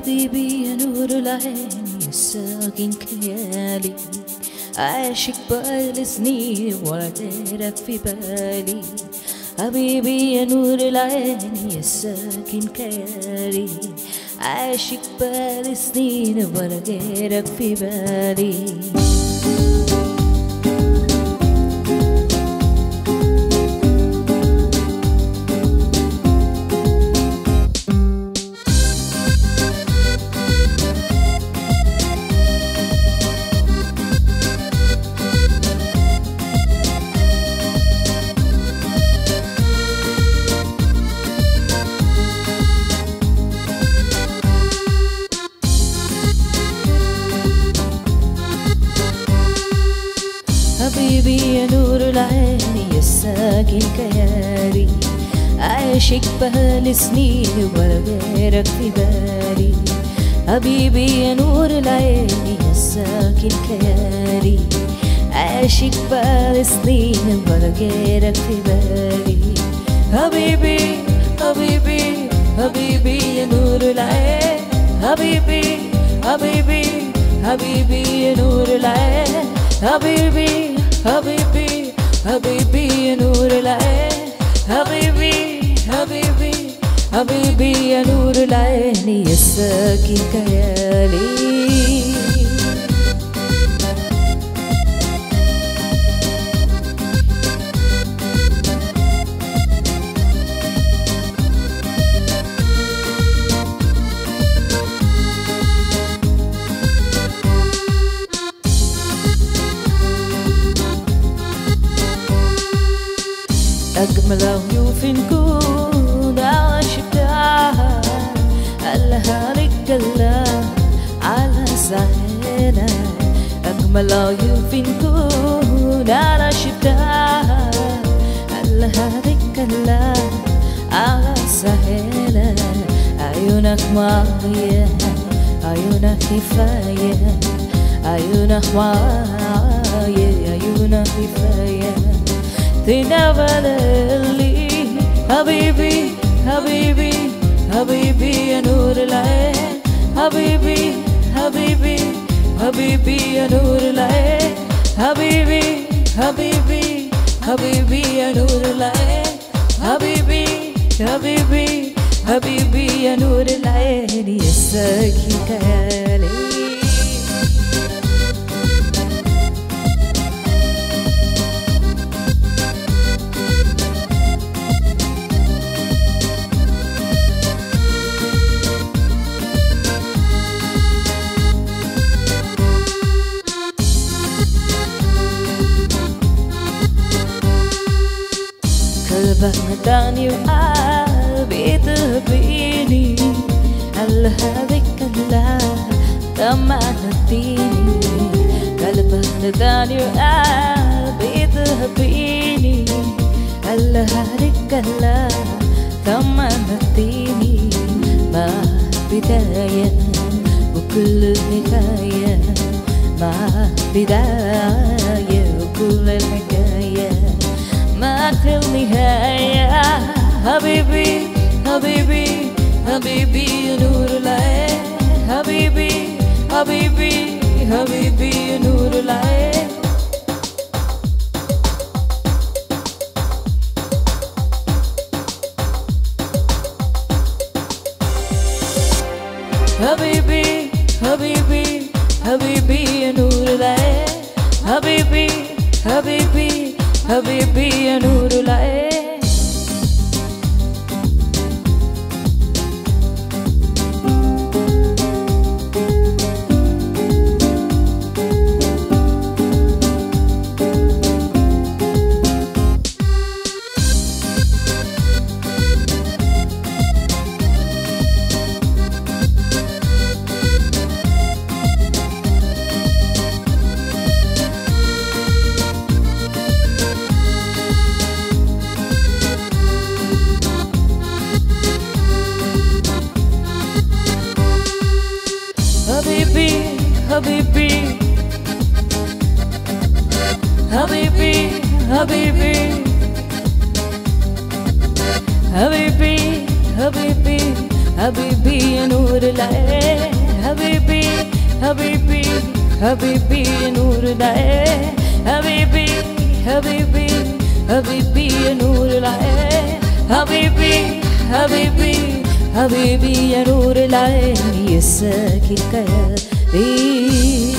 حبيبي يا نور العين يا ساكن خيالي عاشق بقالي سنين ولا غيرك في بالي حبيبي يا نور العين يا ساكن خيالي عاشق بقالي سنين ولا غيرك في بالي حبيبي يا نور العين يا ساكن كيالي عايشك بقالي سنين ولا غيرك في بالي حبيبي يا نور العين يا ساكن كيالي عايشك بقالي سنين ولا غيرك في بالي حبيبي حبيبي حبيبي يا نور العين حبيبي حبيبي حبيبي يا نور العين حبيبي حبيبي حبيبي يا نور العين حبيبي حبيبي حبيبي يا نور العين يا ساكن خيالي أجمل عيوف نكون عشقتها قالها رجالة على سهلة أجمل عيوف نكون عشقتها قالها رجالة على سهلة عيونك معايا عيونك كفاية عيونك معايا عيونك كفاية تنبل لي حبيبي حبيبي حبيبي يا نور العين حبيبي حبيبي حبيبي يا نور العين حبيبي حبيبي حبيبي يا نور العين حبيبي حبيبي حبيبي يا نور العين يا ساكن خيالي قلبك مداني وقلبي تهبيني هل هذيك كلها طمعتيني قلبك مداني وقلبي تهبيني هل هذيك كلها طمعتيني مع بداية وكل نهاية مع بداية وكل الحكاية ما في النهاية حبيبي حبيبي حبيبي يا نور العين حبيبي حبيبي حبيبي يا نور العين حبيبي حبيبي حبيبي يا نور العين حبيبي حبيبي حبيبي يا نور العين حبيبي حبيبي حبيبي حبيبي حبيبي حبيبي حبيبي يا نور العين حبيبي حبيبي حبيبي يا نور العين حبيبي حبيبي حبيبي يا نور العين حبيبي حبيبي حبيبي يا نور العين يا ساكن قلبي